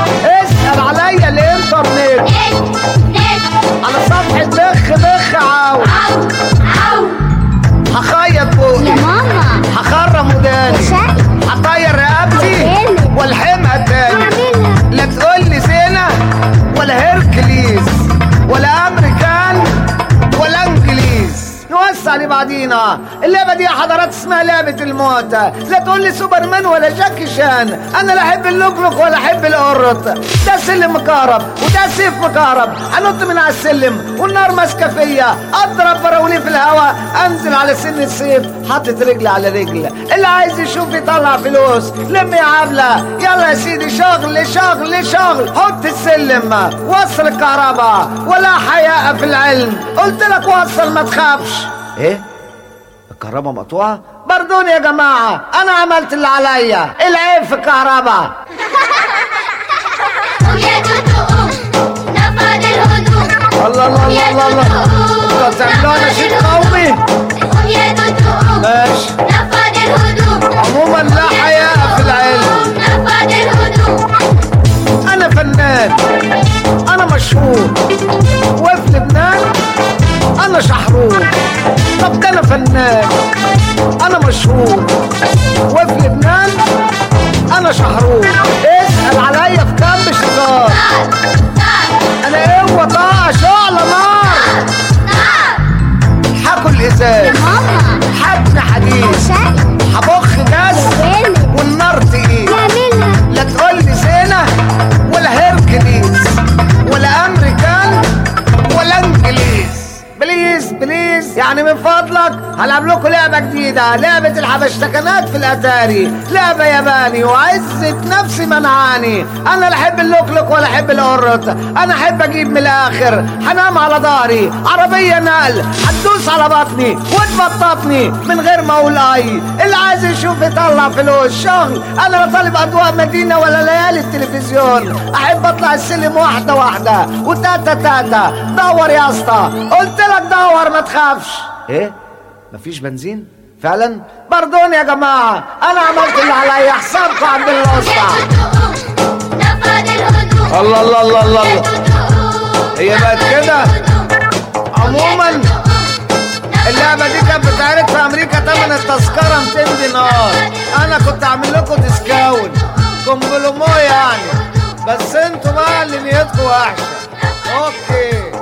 اسأل عليا الانترنت على صفحة بخ بخ عاو هخيط بوقي يا ماما هخرم وداني شقي هطير رقبتي هعملها. والحمها تاني هعملها لا تقول لي زينة ولا هيركليز ولا امريكان ولا انجليز نوسع لبعضينا اللعبة دي يا حضرات اسمها لعبة الموتى لا تقول لي سوبرمان ولا جاكي شان انا لا احب اللوكلوك ولا احب القرط ده سلم مكهرب وده سيف مكهرب هنط من على السلم والنار ماسكة فيا اضرب براوليه في الهواء انزل على سن السيف حاطط رجل على رجل اللي عايز يشوف يطلع فلوس لم يا عبلة يلا يا سيدي شغل شغل شغل حط السلم وصل الكهرباء ولا حياء في العلم قلت لك وصل ما تخافش ايه الكهرباء مقطوعة بردوني يا جماعة انا عملت اللي عليا العيب في الكهرباء الله الله الله الله الله انتوا هتعملوا لنا شيء قومي ماشي عموما لا حياء في العلم انا فنان انا مشهور وفي لبنان انا شحرور طب ده انا فنان انا مشهور وفي لبنان انا شحرور اسال عليا في كم شطار انا ايه وطاقه شعله نار هاكل ازاز ماما حبن حديد شقي هبخ جاز هعملها والنار تقيل هعملها لا تقول لي زينة ولا هيركليز ولا امريكان ولا انجليز بليز بليز يعني من فضلك هلعب لكم لعبة جديدة لعبة الحبشتكنات في الاتاري لعبة ياباني وعزة نفسي منعاني انا لا احب اللوكلوك ولا احب القرط انا احب اجيب من الاخر هنام على ظهري عربية نقل هتدوس على بطني وتبططني من غير ما اقول اي اللي عايز يشوف يطلع فلوس شغل انا لا طالب اضواء مدينة ولا ليالي التلفزيون احب اطلع السلم واحدة واحدة وتاتا تاتا دور يا اسطى قلت لك دور ما تخافش ايه مفيش بنزين فعلا بردون يا جماعة انا عملت اللي عليا حسابكم عند الوسطى الله الله الله الله الله هي بقت كده عموما اللعبة دي كانت بتعرض في أمريكا تمن التذكرة 200 دينار أنا كنت أعمل لكم ديسكاون كومبلومو يعني بس انتوا بقى اللي نيتكم وحشة أوكي